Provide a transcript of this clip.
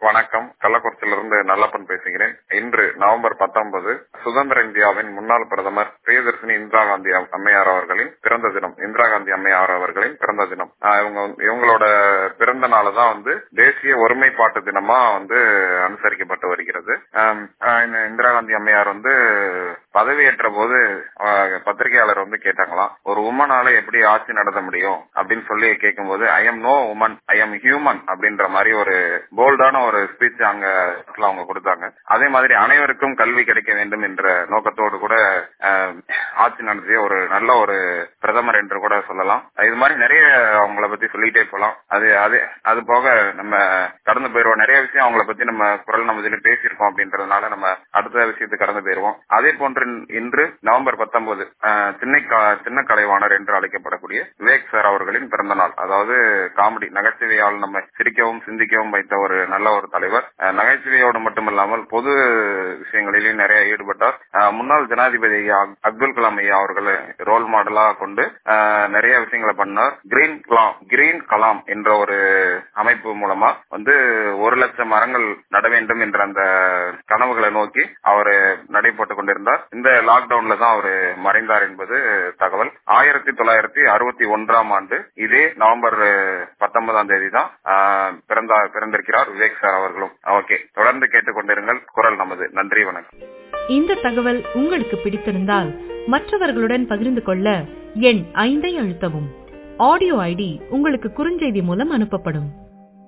வணக்கம் கள்ளக்குறிச்சியிலிருந்து நல்லப்பன் பேசுகிறேன் இன்று நவம்பர் பத்தொன்பது சுதந்திர இந்தியாவின் முன்னாள் பிரதமர் பிரியதர்சினி இந்திரா காந்தி அம்மையார் அவர்களின் பிறந்த தினம் இந்திரா காந்தி அம்மையார் அவர்களின் பிறந்த தினம் ஆஹ் இவங்க வந்து- இவங்களோட பிறந்த நாள் தான் வந்து தேசிய ஒருமைப்பாட்டு தினமா வந்து அனுசரிக்கப்பட்டு வருகிறது ஆம், ஆஹ் இந்த இந்திரா காந்தி அம்மையார் வந்து பதவியேற்ற போது ஆஹ் பத்திரிகையாளர் வந்து கேட்டாங்களாம் ஒரு உமனால எப்படி ஆட்சி நடத்த முடியும் அப்படின்னு சொல்லி கேட்கும்போது I am no woman I am human அப்படின்ற மாதிரி ஒரு போல்டான ஒரு ஸ்பீச் அங்க அவங்க கொடுத்தாங்க அதே மாதிரி அனைவருக்கும் கல்வி கிடைக்க வேண்டும் என்ற நோக்கத்தோடு கூட ஆஹ், ஆட்சி நடத்திய ஒரு நல்ல ஒரு பிரதமர் என்று கூட சொல்லலாம் இது மாதிரி நிறைய அவங்கள பத்தி சொல்லிட்டே போலாம் அது அது அது போக நம்ம கடந்து போயிருவோம் நிறைய விஷயம் அவங்கள பத்தி நம்ம குரல் நம்ம இதுல பேசியிருக்கோம் அப்படின்றதுனால நம்ம அடுத்த விஷயத்துக்கு கடந்து போயிருவோம் அதே போன்று இன்று நவம்பர் பத்தொன்பது சின்ன க- சின்ன கலைவாணர் என்று அழைக்கப்படக்கூடிய விவேக் சார் அவர்களின் பிறந்த நாள் அதாவது காமெடி நகைச்சுவையால் நம்ம சிரிக்கவும் சிந்திக்கவும் வைத்த ஒரு நல்ல ஒரு தலைவர் அஹ், நகைச்சுவையோடு மட்டுமல்லாமல் பொது விஷயங்களிலும் நிறைய ஈடுபட்டார் அஹ், முன்னாள் ஜனாதிபதி ஐயா அப்துல் கலாம் ஐயா அவர்களை ரோல் மாடலா கொண்டு அஹ், நிறைய விஷயங்களை பண்ணார் கிரீன் கலாம் கிரீன் கலாம் என்ற ஒரு அமைப்பு மூலமா வந்து ஒரு லட்சம் மரங்கள் நட வேண்டும் என்ற அந்த கனவுகளை நோக்கி அவர் நடைபெற்றுக் கொண்டிருந்தார் இந்த லாக்டவுன்ல தான் அவர் மறைந்தார் என்பது தகவல் ஆயிரத்தி தொள்ளாயிரத்தி அறுபத்தி ஒன்றாம் ஆண்டு இதே நவம்பர் பத்தொன்பதாம் தேதி தான் பிறந்தா பிறந்திருக்கிறார் விவேக் சார் அவர்களும் ஓகே தொடர்ந்து கேட்டுக்கொண்டிருங்கள் குரல் நமது நன்றி வணக்கம் இந்த தகவல் உங்களுக்கு பிடித்திருந்தால் மற்றவர்களுடன் பகிர்ந்து கொள்ள எண் ஐந்தை அழுத்தவும் ஆடியோ ஐடி உங்களுக்கு குறுஞ்செய்தி மூலம் அனுப்பப்படும்